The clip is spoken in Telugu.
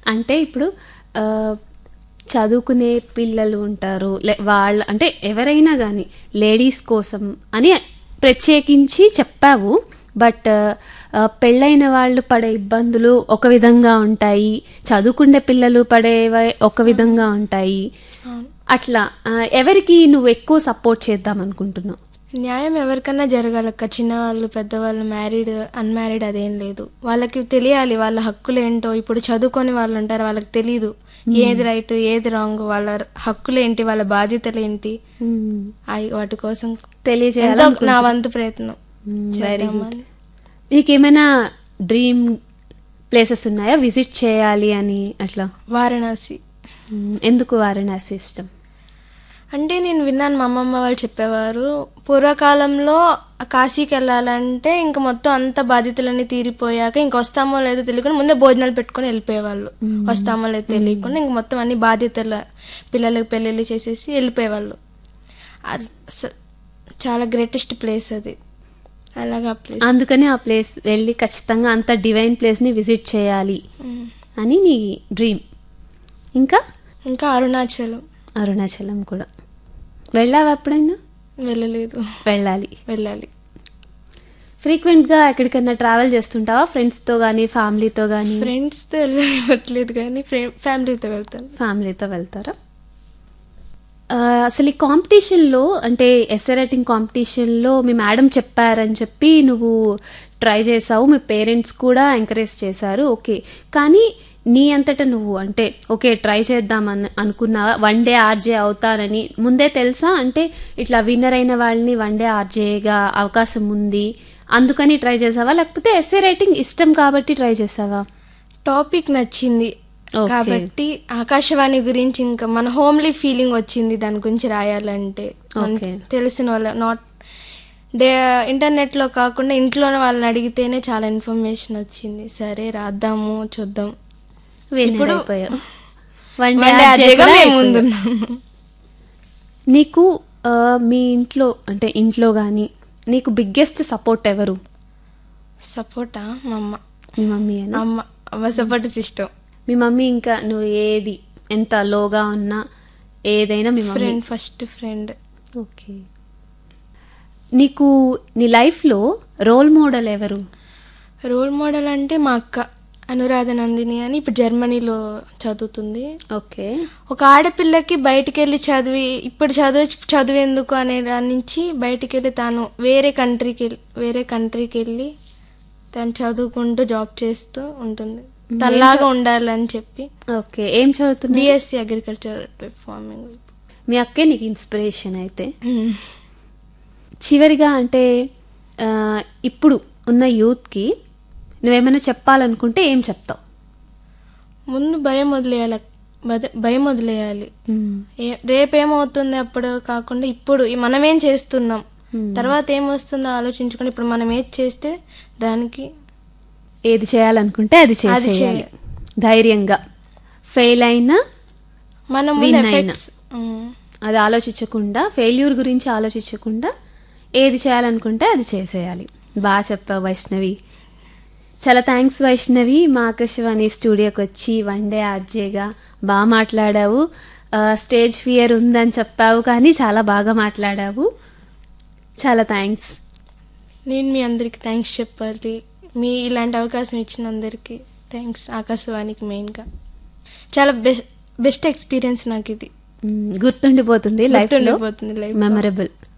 అంటే ఇప్పుడు ఆ, చదువుకునే పిల్లలు ఉంటారు లే వాళ్ళ అంటే ఎవరైనా కానీ లేడీస్ కోసం అని ప్రత్యేకించి చెప్పావు బట్ ఆ, పెళ్ళైన వాళ్ళు పడే ఇబ్బందులు ఒక విధంగా ఉంటాయి చదువుకునే పిల్లలు పడేవి ఒక విధంగా ఉంటాయి అట్లా ఆ, ఎవరికి నువ్వు ఎక్కువ సపోర్ట్ చేద్దాం అనుకుంటున్నావు న్యాయం ఎవరికన్నా జరగాలక్క చిన్నవాళ్ళు పెద్దవాళ్ళు మ్యారీడ్ అన్మ్యారీడ్ అదేం లేదు వాళ్ళకి తెలియాలి వాళ్ళ హక్కులు ఏంటో ఇప్పుడు చదువుకొని వాళ్ళు ఉంటారు వాళ్ళకి తెలీదు ఏది రైట్ ఏది రాంగ్ వాళ్ళ హక్కులు ఏంటి వాళ్ళ బాధ్యతలు ఏంటి అయి వాటి కోసం ఎంతో తెలియజేయాలి నా వంతు ప్రయత్నం వెరీ గుడ్ చేద్దామని. నీకేమైనా డ్రీమ్ ప్లేసెస్ ఉన్నాయా విజిట్ చేయాలి అని అట్లా వారణాసి మ్మ్. ఎందుకు వారణాసి ఇష్టం అంటే నేను విన్నాను మా అమ్మమ్మ వాళ్ళు చెప్పేవారు పూర్వకాలంలో కాశీకి వెళ్ళాలంటే ఇంక మొత్తం అంత బాధ్యతలన్నీ తీరిపోయాక ఇంక వస్తామో లేదో తెలియకుండా ముందే భోజనాలు పెట్టుకొని వెళ్ళిపోయేవాళ్ళు వస్తామో లేదో తెలియకుండా ఇంక మొత్తం అన్ని బాధ్యతలు పిల్లలకి పెళ్ళిళ్ళు చేసేసి వెళ్ళిపోయేవాళ్ళు అది స- చాలా గ్రేటెస్ట్ ప్లేస్ అది అలాగా ప్లేస్ అందుకని ఆ ప్లేస్ వెళ్ళి ఖచ్చితంగా అంత డివైన్ ప్లేస్ని విజిట్ చేయాలి అని నీ డ్రీమ్ ఇంకా ఇంకా అరుణాచలం అరుణాచలం కూడా వెళ్ళావా ఎప్పుడైనా వెళ్ళలేదు వెళ్ళాలి వెళ్ళాలి ఫ్రీక్వెంట్గా ఎక్కడికైనా ట్రావెల్ చేస్తుంటావా ఫ్రెండ్స్తో కానీ ఫ్యామిలీతో కానీ ఫ్రెండ్స్తో వెళ్ళట్లేదు కానీ ఫ్యామిలీతో వెళ్తాను ఫ్యామిలీతో వెళ్తారా ఆ, అసలు ఈ కాంపిటీషన్లో అంటే ఎస్ఏ రైటింగ్ కాంపిటీషన్లో మీ మేడం చెప్పారని చెప్పి నువ్వు ట్రై చేసావు మీ పేరెంట్స్ కూడా ఎంకరేజ్ చేశారు ఓకే కానీ నీ అంతటా నువ్వు అంటే ఓకే ట్రై చేద్దామని అనుకున్నావా వన్ డే ఆర్జే అవుతానని ముందే తెలుసా అంటే ఇట్లా విన్నర్ అయిన వాళ్ళని వన్ డే ఆర్జేగా అవకాశం ఉంది అందుకని ట్రై చేసావా లేకపోతే ఎస్ఏ రైటింగ్ ఇష్టం కాబట్టి ట్రై చేసావా టాపిక్ నచ్చింది Okay. కాబట్టి ఆకాశవాణి గురించి ఇంకా మన హోమ్లీ ఫీలింగ్ వచ్చింది దాని గురించి రాయాలంటే మన Okay. తెలిసిన వాళ్ళ నాట్ డే ఇంటర్నెట్లో కాకుండా ఇంట్లోనే వాళ్ళని అడిగితేనే చాలా ఇన్ఫర్మేషన్ వచ్చింది సరే రాద్దాము చూద్దాం విన్నర్ ఇప్పుడు అయిపోయావు one day One day RJ ఆర్జేగా కూడా మేము అయిపోయావు. ముందున్నాము. నీకు ఆ, మీ ఇంట్లో అంటే ఇంట్లో కానీ నీకు బిగ్గెస్ట్ సపోర్ట్ ఎవరు సపోర్టా మా అమ్మ మీ మమ్మీ అని అమ్మ అమ్మ సపోర్ట్ సిస్టమ్ మీ మమ్మీ ఇంకా నువ్వు ఏది ఎంత లోగా ఉన్నా ఏదైనా మీ mummy friend first friend okay నీకు నీ లైఫ్లో రోల్ మోడల్ ఎవరు రోల్ మోడల్ అంటే మా అక్క అనురాధ నందిని అని ఇప్పుడు జర్మనీలో చదువుతుంది ఓకే ఒక ఆడపిల్లకి బయటికి వెళ్ళి చదివి ఇప్పుడు చదువు చదివేందుకు అనే దాని నుంచి బయటికి వెళ్ళి తాను వేరే కంట్రీకి వెళ్ళి వేరే కంట్రీకి వెళ్ళి తను చదువుకుంటూ జాబ్ చేస్తూ ఉంటుంది తనలాగా ఉండాలని చెప్పి ఓకే ఏం చదువుతున్నా బిఎస్సి అగ్రికల్చర్ ఫార్మింగ్ మీ అక్కే నీకు ఇన్స్పిరేషన్ అయితే చివరిగా అంటే ఆ, ఇప్పుడు ఉన్న యూత్కి నువ్వేమైనా చెప్పాలనుకుంటే ఏం చెప్తావు ముందు భయం వదిలేయాలి బద- భయం వదిలేయాలి ఏ- రేపేమవుతుంది అప్పుడు కాకుండా ఇప్పుడు ఈ మనమేం చేస్తున్నాం తర్వాత ఏమొస్తుందో ఆలోచించుకొని ఇప్పుడు మనం ఏది చేస్తే దానికి ఏది చేయాలనుకుంటే అది అది చేసేయాలి ధైర్యంగా ఫెయిల్ అయినా మనం Win ముందు అయినా. effects, ఉమ్, అది ఆలోచించకుండా ఫెయిల్యూర్ గురించి ఆలోచించకుండా ఏది చేయాలనుకుంటే అది చేసేయాలి బాగా చెప్పావు వైష్ణవి చాలా థ్యాంక్స్ వైష్ణవి మా ఆకాశవాణి స్టూడియోకి వచ్చి వన్ డే ఆర్జేగా బాగా మాట్లాడావు ఆ, స్టేజ్ ఫియర్ ఉందని చెప్పావు కానీ చాలా బాగా మాట్లాడావు చాలా థ్యాంక్స్ నేను మీ అందరికి థ్యాంక్స్ చెప్పాలి మీ ఇలాంటి అవకాశం ఇచ్చిన అందరికి థ్యాంక్స్ ఆకాశవాణికి మెయిన్గా చాలా బెస్ట్ బెస్ట్ ఎక్స్పీరియన్స్ నాకు ఇది గుర్తుండిపోతుంది లైఫ్లో గుర్తుండిపోతుంది life లో. మెమరబుల్